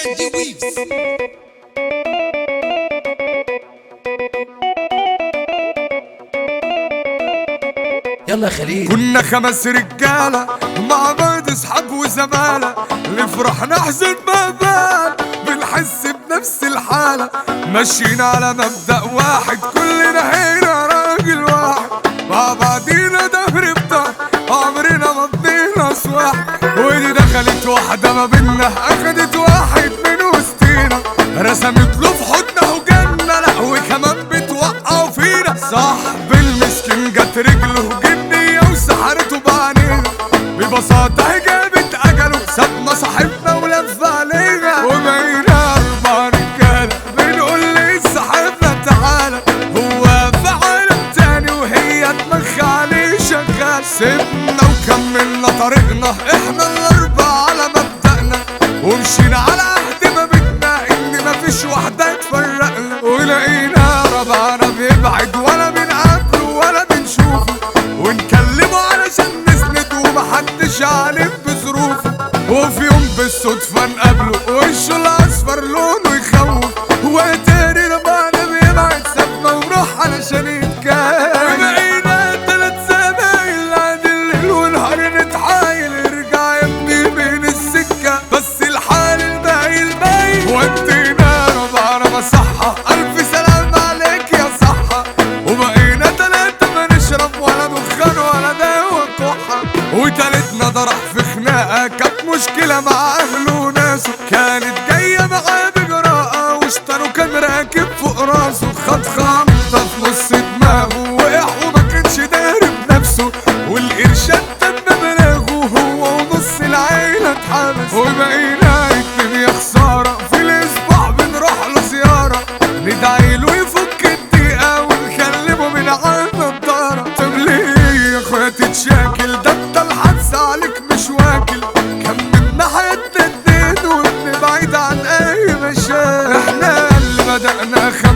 Andy Weaves. يلا يا خليل كنا خمس رجالة مع بعض اصحاب وزمالة نفرح نحزن ما بال بنحس بنفس الحالة ماشيين على مبدأ واحد كلنا هنا راجل واحد مع بعضينا ظهر بظهر عمرنا ما ادينا سواح ودي دخلت واحدة ما بينا اخدت واحد من وسطينا رسمت له في حضنه وجنة لا وكمان بتوقعوا فينا صاحب المسكين جت رجله جنية وسحرته بعينينا ببساطة هي جابت أجله سابنا صاحبنا ولف علينا وبقينا أربع رجالة بنقول لي صاحبنا تعالى هو في عالم تاني وهي دماغها عليه شغال سيبنا وكملنا طريقنا احنا الأربعة على مبدأنا ومشينا على عهد ما بينا إن مفيش واحدة تفرقنا ولقينا ربعنا بيبعد ولا بنقابله ولا بنشوفه ونكلمه علشان نسند ومحدش عارف بظروفه وفي يوم بالصدفة نقابله وشه الأصفر لونه يخوف وتاني ربعنا بيبعد سابنا وراح علشان يتكلم بقينا تلات زمايل قاعد الليل والنهار نتحايل ارجع يا ابني بين السكة بس الحال الباقي الباقي ودينا ربعنا مصحة ألف سلام عليك يا صحة وبقينا تلاتة ما نشرب ولا دخان ولا دواء كحة وتالتنا ضرح في خناقة كانت مشكلة مع أهله وناسه كانت جاية معاه بجراءة واشتروا كان راكب فوق راسه خد خمطة في نص دماغه وقع وما كانش داري بنفسه والقرشات تم بلاغه هو ونص العيلة اتحبس وبقينا اتنين يا خسارة في الأسبوع بنروح له زيارة ندعي له يفك الدقيقة ونكلمه من على النضارة طب ليه يا اخويا تتشاكل ده انت الحبس عليك مش واكل كملنا حياتنا اتنين وابن بعيد عن اي مشاكل احنا اللي بدأنا خمسة